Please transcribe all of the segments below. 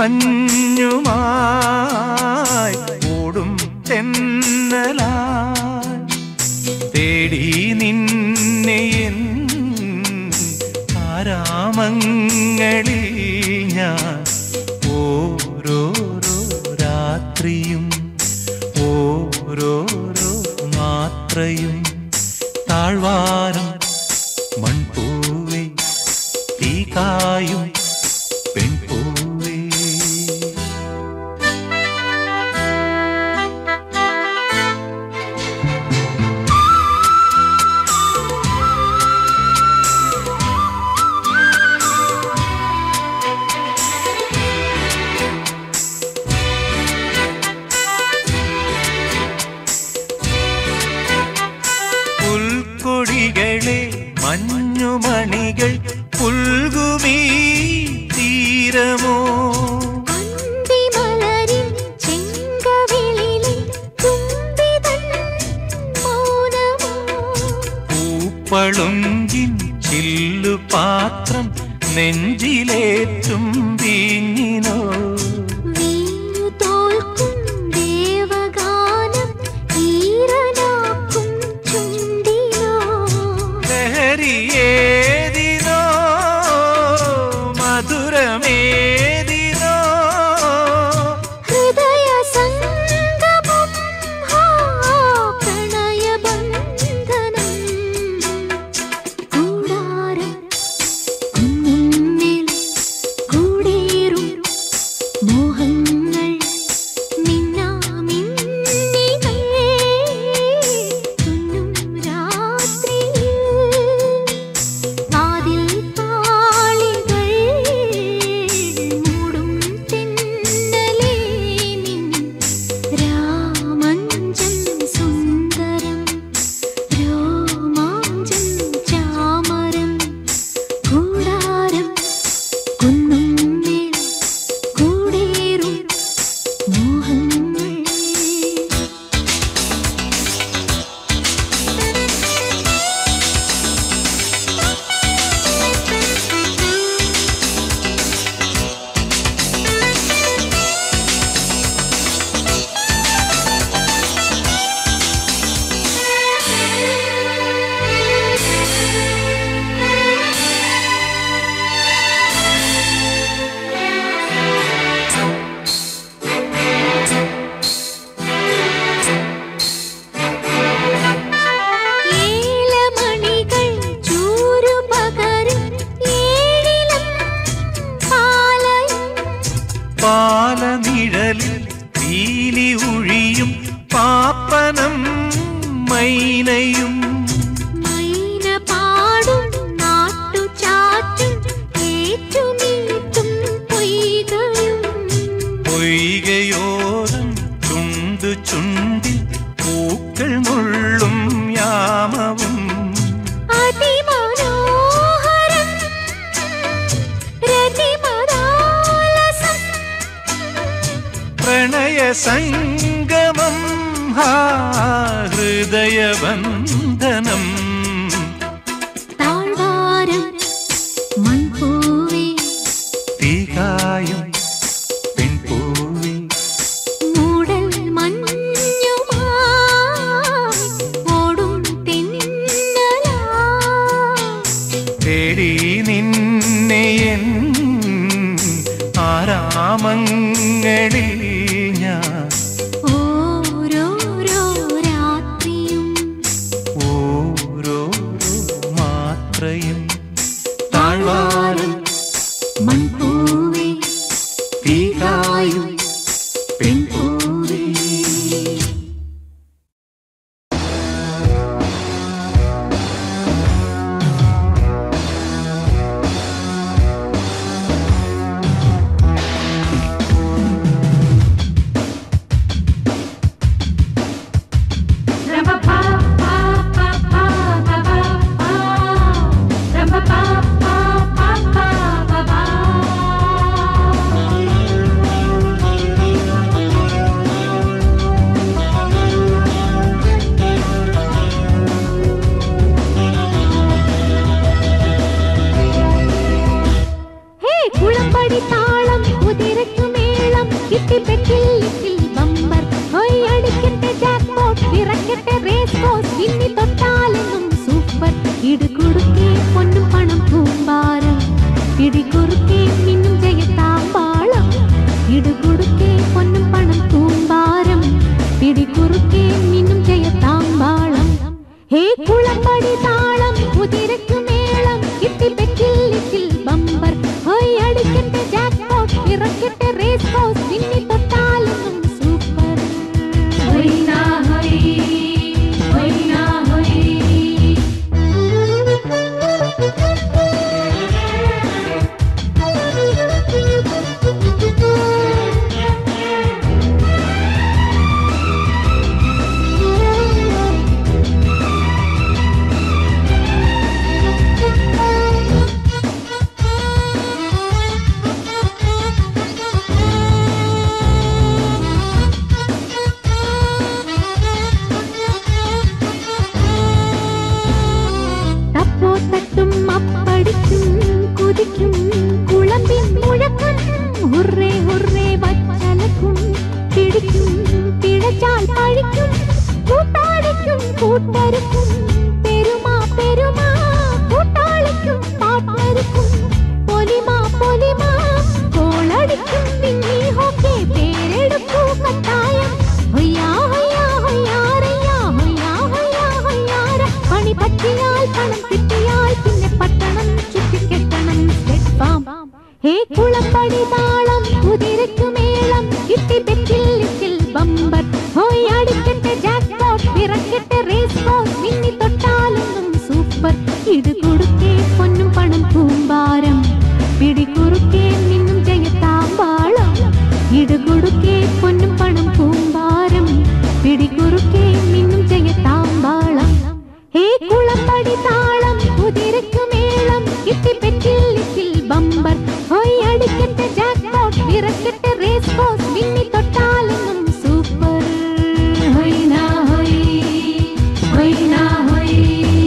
മഞ്ഞുമായി ഓടും തെന്നലായി തേടി നിന്നെ എൻ ആരാമങ്ങളിൽ ഞാൻ ഓരോരോ രാത്രിയും ഓരോരോ മാത്രയും താഴ്വാരം മൺപൂവേ തീകായും പെൺപൂവേ പുൽക്കൊടികളെ മഞ്ഞുമണികൾ പുൽകുമീ തീരമോ അന്തിമലരിൻ ചെങ്കവിളിലെ തുമ്പിതൻ മൗനമോ പൂപ്പളുങ്കിൻ ചില്ലുപാത്രം നെഞ്ചിലേറ്റും വീഞ്ഞിനോ വീണു തോൽക്കും ദേവഗാനം ഈറനാക്കും ചുണ്ടിനോ ലഹരിയേതിനോ മധുരമേതിനോ ഹൃദയ സംഗമം ഹാ പ്രണയബന്ധനം കൂടാരം കുന്നിന്മേൽ കൂടേറും മോഹങ്ങൾ മിന്നാമിന്നികൾ തുന്നും രാത്രിയിൽ വാതിൽ പാളികൾ മൂടും തെന്നലേ നിൻ രാമഞ്ചം സുന്ദരം രോമാഞ്ചം ചാമരം കൂടാരം കുന്നുമ്മേൽ കൂടേറും മോഹങ്ങൾ ഏലമണികൾ ചൂരുപകരും ഏഴിലം പാലയും പാലനിഴലിൽ പീലി ഉഴിയും പാപ്പനം മൈനയും മൈന പാടും നാട്ടുചാറ്റും ഏറ്റുനീട്ടും പൊയ്കയും പൊയ്കയോരം ചുണ്ടു ചുണ്ടിൽ പൂക്കൾ നുള്ളും യാമവും അതിമനോഹരം രതിമദാലസം പ്രണയ സംഗമം ഹാ ഹൃദയബന്ധനം താഴ്വാരം മൺപൂവേ തീകായും പെൺപൂവി മൂടൽ മഞ്ഞുമായി ഓടും തെന്നലായി തേടി നിന്നെ എൻ ആരാമങ്ങളിൽ ഞാൻ ഓരോരോ രാത്രിയും വിറക്കട്ടെ റേസ് കോഴ്സ് വിണ്ണി തൊട്ടാലെന്നും സൂപ്പർ ഇടുകുടുക്കേ പൊന്നും പണം പൂമ്പാരം പിടികുറുക്കേ മിന്നും ജയത്താമ്പാളം ഇടുകുടുക്കേ പൊന്നും പണം പൂമ്പാരം പിടികുറുക്കേ മിന്നും ജയത്താമ്പാളം ഹേ കുളമ്പടി താളം കുതിരയ്ക്കു മേളം കിട്ടി പെറ്റിൽ ലിറ്റിൽ ബമ്പർ ഹോയ് അടിക്കട്ടെ ജാക്ക്പോട്ട് ഇറക്കട്ടെ റേസ് കോഴ്സ് വിണ്ണി തൊട്ടാലെന്നും സൂപ്പർ ഹൊയ് നാ ഹൊയ് ഹൊയ് നാ ഹൊയ് തപ്പോ തട്ടും അപ്പടിക്കും കുതിക്കും കുളമ്പിൻ മുഴക്കം ഹുറേ ഹുറേ വച്ചലക്കും പിടിക്കും പിഴച്ചാൽ പഴിക്കും കൂട്ടാളിക്കും കൂട്ടരുക്കും പെരുമാ പെരുമാ കൂട്ടാളിക്കും പാട്ടരുക്കും പൊലിമാ പൊലിമാ കോളടിക്കും വിങ്ങി ഹോക്കെ പേരെടുക്കൂ കട്ടായം ഹൊയ്യാ ഹൊയ്യാ ഹൊയ്യാറയ്യാ ഹൊയ്യാ ഹൊയ്യാ ഹൊയ്യാറ പണി പറ്റിയാൽ പണം കിട്ടിയാൽ പിന്നെ പട്ടണം ചുറ്റിക്കെട്ടണം സ്റ്റെപ്പ് ഫാം ഹേ കുളപ്പടി താളം കുതിരയ്ക്കു മേളം കിട്ടി തെറ്റിൽ ലിറ്റിൽ ബമ്പർ ഹോയ് അടിക്കട്ടെ ജാക്ക്പോട്ട് ഇറക്കട്ടെ റേസ് കോഴ്സ് മിന്നി തൊട്ടാലൊന്നും സൂപ്പർ ഇത് കൊടുക്കേ പൊന്നും പണം പൂമ്പാരം പിടികുറുക്കേ നിന്നും ജയത്താമ്പാളം ഇത് കൊടുക്കേ പൊന്നും പണം പൂമ്പാരം പിടികുറുക്കേ നിന്നും ജയത്താമ്പാളം ഹേ കുളപ്പടി താളം കുതിരയ്ക്കു മേളം കിട്ടി പെറ്റിൽ ലിറ്റിൽ ബമ്പർ ഹോയ് അടിക്കട്ടെ ജാക്ക്പോട്ട് ഇറക്കട്ടെ റേസ് കോഴ്സ് മിന്നി തൊട്ടാലൊന്നും സൂപ്പർ ഹൊയ് നാ ഹൊയ് ഹൊയ് നാ ഹൊയ്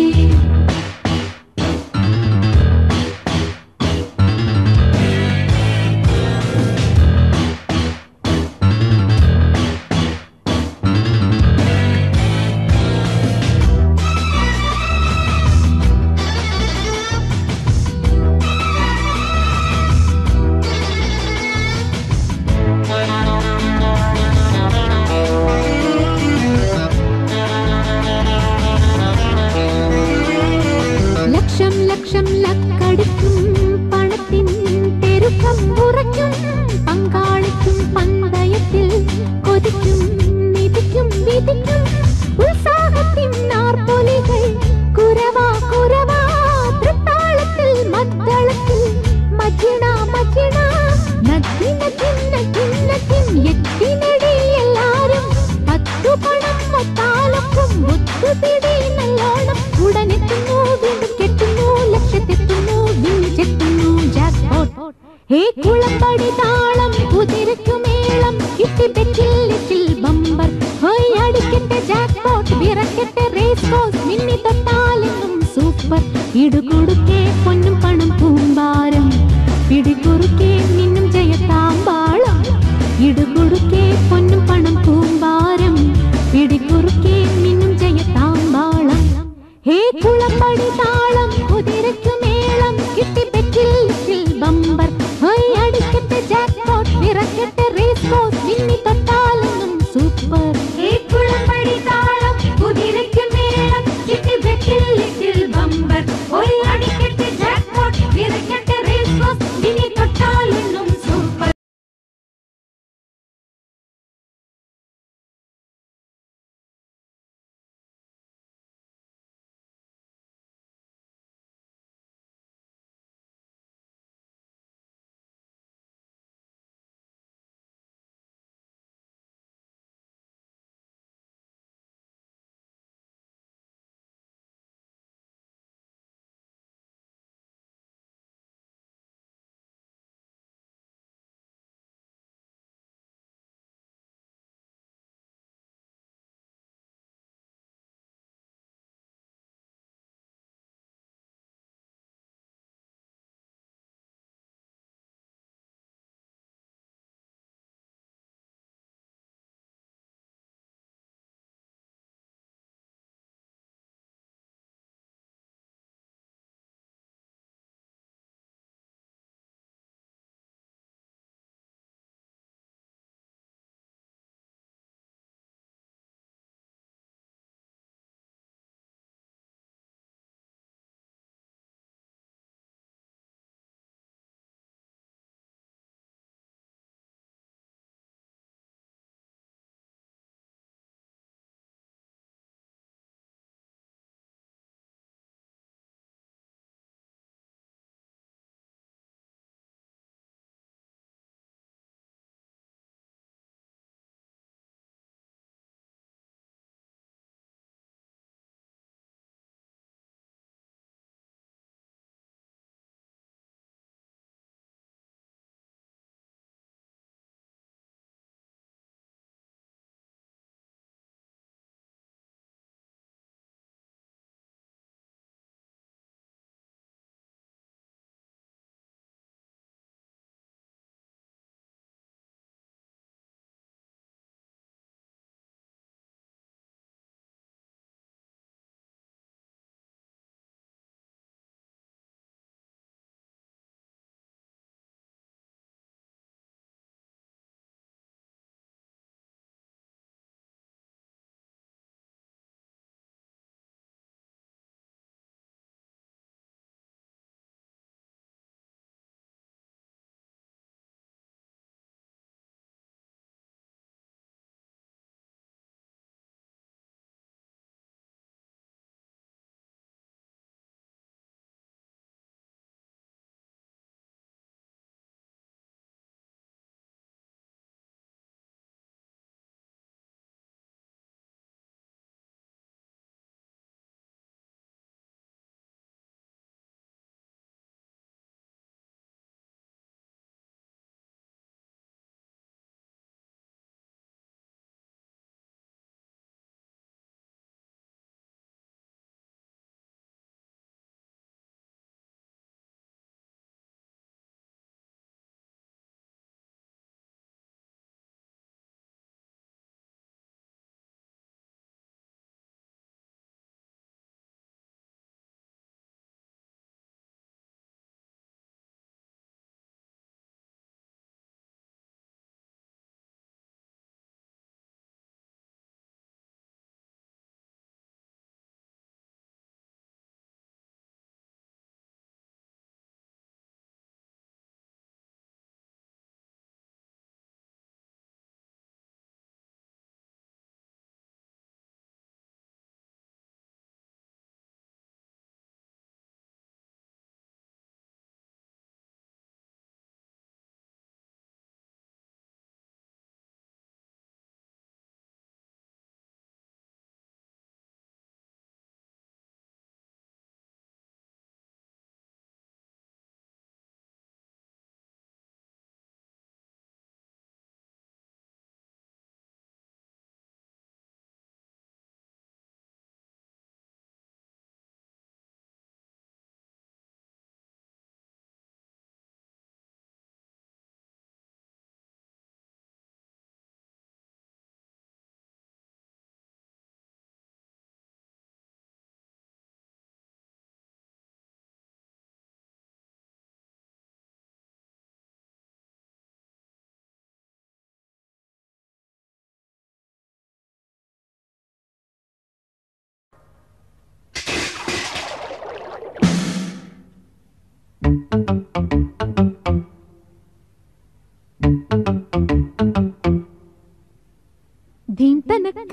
ലക്ഷം ലക്ഷം ലക്കടിക്കും പണത്തിൻ പെരുക്കം ഉറയ്ക്കും പങ്കാളിക്കും പന്തയത്തിൽ കൊതിക്കും നിധിക്കും വിധിക്കും ഉത്സാഹത്തിൻ നാർപ്പൊലികൾ കുരവാ കുരവാ തൃത്താളത്തിൽ മദ്ദളത്തിൽ മജിണ മജിണ നദിന ചിന്ന ചിന്ന ചിൻ എത്തിനടി എല്ലാരും പത്തു പണം മൊത്താലക്കും ഒത്തുപിടി നല്ലോണം ഉടനെത്തുന്നു വീണ്ടും കെട്ടുന്നു ലക്ഷ്യത്തെത്തുന്നു വിളിച്ചെത്തുന്നു ജാക്ക്പോട്ട് ഹേ കുളമ്പടി താളം കുതിരയ്ക്കു മേളം കിട്ടി പെറ്റിൽ ലിറ്റിൽ ബമ്പർ ഹോയ് അടിക്കട്ടെ ജാക്ക്പോട്ട് വിറക്കട്ടെ റേസ് കോഴ്സ് മിന്നി തൊട്ടാലെന്നും സൂപ്പർ ഇടുകൊടുക്കേ പൊന്നും പണം പൂമ്പാരം പിടികുറുക്കേ നിന്നും ജയത്താമ്പാളം ഇടുകൊടുക്കേ പൊന്നും പണം പൂമ്പാരം പിടികുറുക്കേ നിന്നും ജയത്താമ്പാളം ഹേ കുളമ്പടി താളം കുതിരയ്ക്കു മേളം കിട്ടി പെറ്റിൽ ലിറ്റിൽ ബമ്പർ ഹോയ് അടിക്കട്ടെ ജാക്ക്പോട്ട് വിറക്കട്ടെ റേസ് കോഴ്സ് മിന്നി തൊട്ടാലൊന്നും സൂപ്പർ ഹേ കുളമ്പടി താളം കുതിരയ്ക്കു മേളം കിട്ടി പെറ്റിൽ ലിറ്റിൽ ബമ്പർ ഹോയ് അടിക്കട്ടെ ജാക്ക്പോട്ട് വിറക്കട്ടെ റേസ് കോഴ്സ് മിന്നി തൊട്ടാലൊന്നും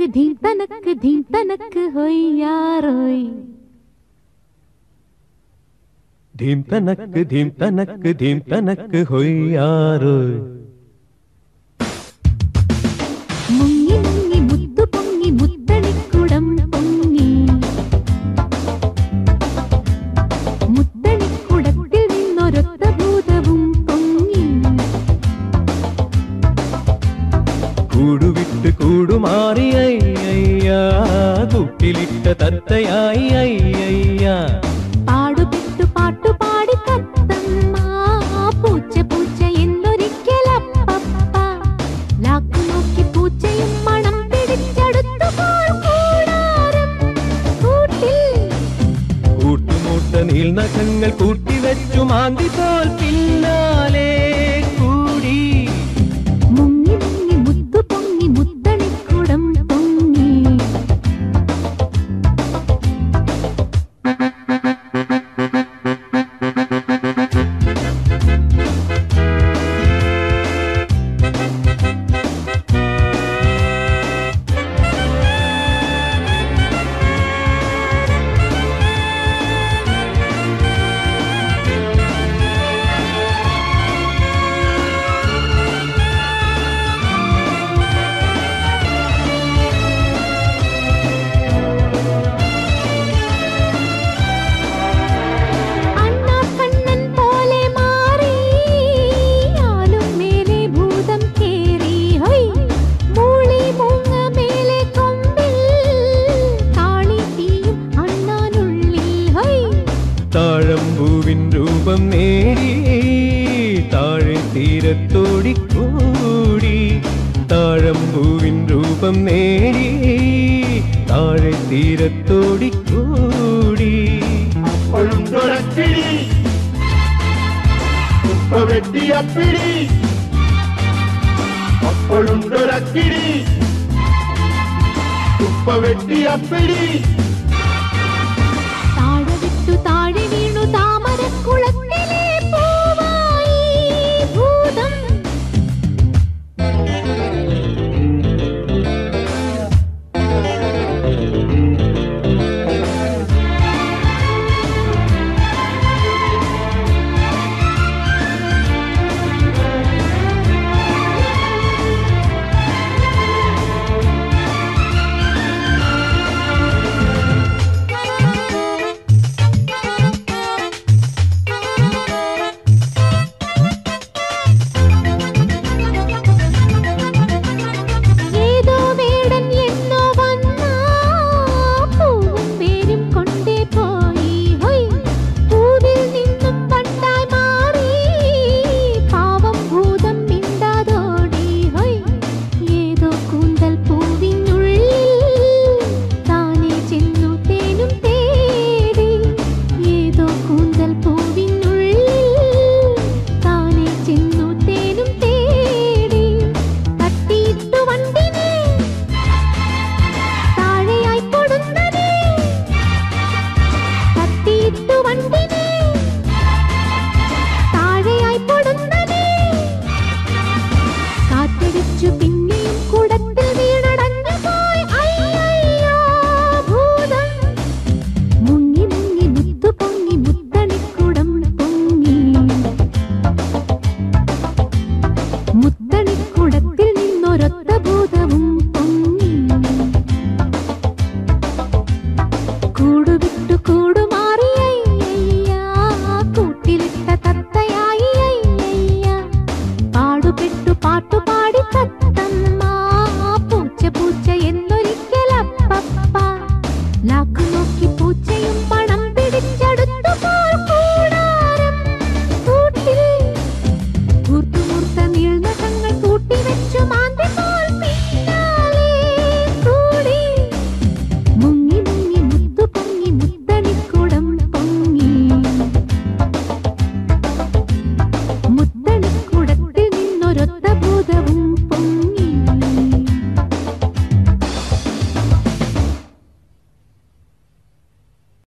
തനക്ക് ധീം തനക്ക് ധീം തനക്ക് ഹൊയ്യാറോയ് ധീം തനക്ക് ധീം തനക്ക് ധീം തനക്ക് ഹൊയ്യാറ് മുങ്ങി മുങ്ങി മുത്തു പൊങ്ങി മുത്തണിക്കുടം പൊങ്ങി മുത്തണിക്കുടത്തിൽ നിന്നൊരൊത്ത ഭൂതവും പൊങ്ങി കൂടുവിട്ട് കൂടുമാറി അയ്യ കൂട്ടിലിട്ട തത്തയായി അയ്യ പാടുപെട്ടു പാട്ടുപാടി തത്തമ്മ പൂച്ച പൂച്ച എന്നൊരിക്കലപ്പ ലാക്കു നോക്കി പൂച്ചയും മണം പിടിച്ചെടുത്തു പോൽ കൂടാരം കൂട്ടിൽ കൂട്ടുമൂട്ട നീൽനഖങ്ങൾ കൂട്ടിവെച്ചു മാന്തി പോൽ പിന്നാലെ കൂടി മുങ്ങി മുങ്ങി മുത്തു പൊങ്ങി മുത്തണിക്കുടം പൊങ്ങി അണ്ണാ കണ്ണൻ പോലെ മാറി ആലും മേലെ ഭൂതം കേറി ഹൊയ് മൂളി മൂങ്ങ മേലെ കൊമ്പിൽ കാളി തീയും അണ്ണാനുള്ളിൽ ഹൊയ് താഴമ്പൂവിൻ രൂപം നേടി താഴെ തീരത്തോടിക്കൂടി താഴമ്പൂവിൻ രൂപം നേടി താഴെ തീരത്തോടിക്കൂടി ഒഴുണ്ടൊരക്കിടി ഉപ്പ വെട്ടിയപ്പിടി അപ്പോഴുണ്ടൊരക്കിടി ഉപ്പ വെട്ടിയപ്പിടി